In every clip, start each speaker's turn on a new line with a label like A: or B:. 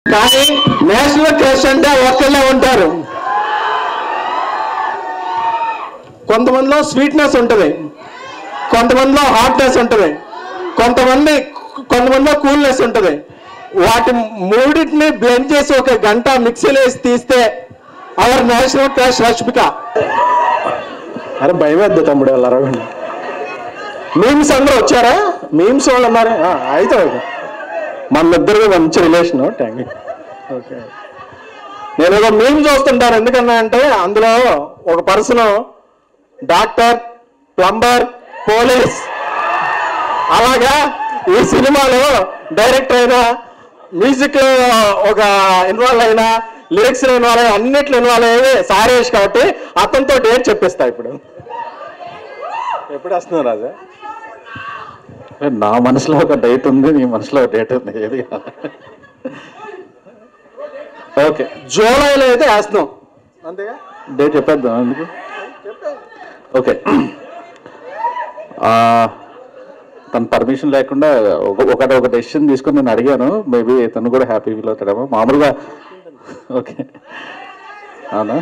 A: కానీ national crush అంటే ఒక్కళ్ళే ఉంటారు కొంతమందిలో స్వీట్నెస్ ఉంటుంది కొంతమందిలో హాట్నెస్ ఉంటుంది కొంతమంది కొంతమందిలో కూల్నెస్ ఉంటుంది వాటి మూడింటిని బ్లెండ్ చేసి ఒక గంట మిక్సీలో వేసి తీస్తే అవర్ నేషనల్ క్రష్ రష్మిక అరే భయం వేద్దు తమ్ముడు వాళ్ళు అరవండి మీమ్స్ అందరూ వచ్చారా మీమ్స్ వాళ్ళు ఉన్నారా ఆ, అయితే ఓకే మన ఇద్దరికి మంచి రిలేషన్ థ్యాంక్ యూ ఓకే నేను ఒక మీమ్ చూస్తుంటాను ఎందుకన్నా అంటే అందులో ఒక పర్సన్ డాక్టర్ ప్లంబర్ పోలీస్ అలాగా ఈ సినిమాలో డైరెక్టర్ అయినా మ్యూజిక్ లో ఒక ఇన్వాల్వ్ అయినా లిరిక్స్ లో ఇన్వాల్వ్ అయినా అన్నిట్లో ఇన్వాల్వ్ అయ్యేది సారేష్ కాబట్టి అతనితో డేట్ చెప్పిస్తా ఇప్పుడు ఎప్పుడు వస్తున్నారు రాజా
B: నా మనసులో ఒక డేట్ ఉంది నీ మనసులో ఒక డేట్ ఉంది ఏది
A: ఓకే జూలైలో అయితే వేస్తున్నాం అంతేగా
B: డేట్ చెప్పేద్దాం ఎందుకు ఓకే ఆ, తన పర్మిషన్ లేకుండా ఒక ఒకటి ఒక డెసిషన్ తీసుకొని నేను అడిగాను మేబీ తను కూడా హ్యాపీ ఫీల్ అవుతాడేమో మామూలుగా ఓకే అవునా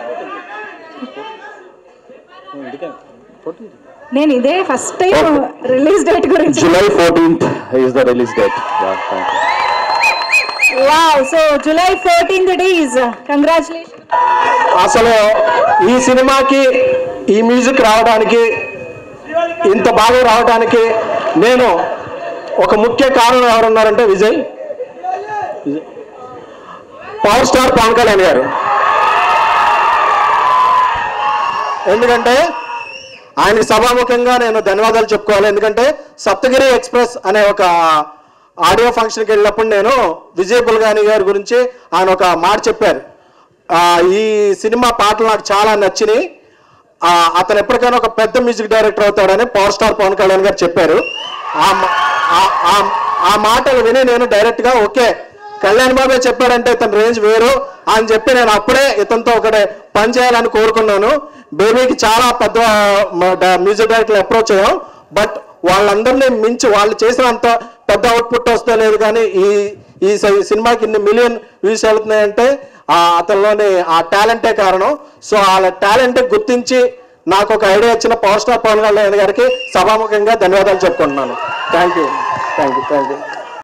C: నేను ఇదే ఫస్ట్ టైం రిలీజ్ డేట్ గురించి
B: July fourteenth is the release date
C: wow so July fourteenth days congratulation
A: అసలు ఈ సినిమాకి ఈ మ్యూజిక్ రావడానికి ఇంత బాగా రావడానికి నేను ఒక ముఖ్య కారణం ఎవరున్నారంటే విజయ్ విజయ్. పవర్ స్టార్ పవన్ కళ్యాణ్ గారు ఎందుకంటే ఆయనకి సభాముఖంగా నేను ధన్యవాదాలు చెప్పుకోవాలి ఎందుకంటే సప్తగిరి ఎక్స్ప్రెస్ అనే ఒక ఆడియో ఫంక్షన్కి వెళ్ళినప్పుడు నేను విజయ్ బుల్గాని గారి గురించి ఆయన ఒక మాట చెప్పారు ఆ, ఈ సినిమా పాటలు నాకు చాలా నచ్చినాయి ఆ, అతను ఎప్పటికైనా ఒక పెద్ద మ్యూజిక్ డైరెక్టర్ అవుతాడని పవర్ స్టార్ పవన్ కళ్యాణ్ గారు చెప్పారు ఆ మా- ఆ- ఆ- ఆ మాటలు విని నేను డైరెక్ట్గా ఓకే కళ్యాణ్ బాబే చెప్పాడంటే ఇతని రేంజ్ వేరు అని చెప్పి నేను అప్పుడే ఇతనితో ఒకటే పని చేయాలని కోరుకున్నాను బేబీకి చాలా పెద్ద మ్యూజిక్ డైరెక్టర్ అప్రోచ్ అయ్యాం బట్ వాళ్ళందరినీ మించి వాళ్ళు చేసినంత పెద్ద అవుట్పుట్ వస్తే లేదు కానీ ఈ ఈ స- సినిమాకి ఇన్ని మిలియన్ వ్యూస్ వెళ్తున్నాయంటే ఆ అతనిలోని ఆ టాలెంటే కారణం సో వాళ్ళ టాలెంట్ గుర్తించి నాకు ఒక ఐడియా ఇచ్చిన పవర్ స్టార్ పవన్ కళ్యాణ్ గారికి సభాముఖంగా ధన్యవాదాలు చెప్పుకుంటున్నాను thank you thank you thank you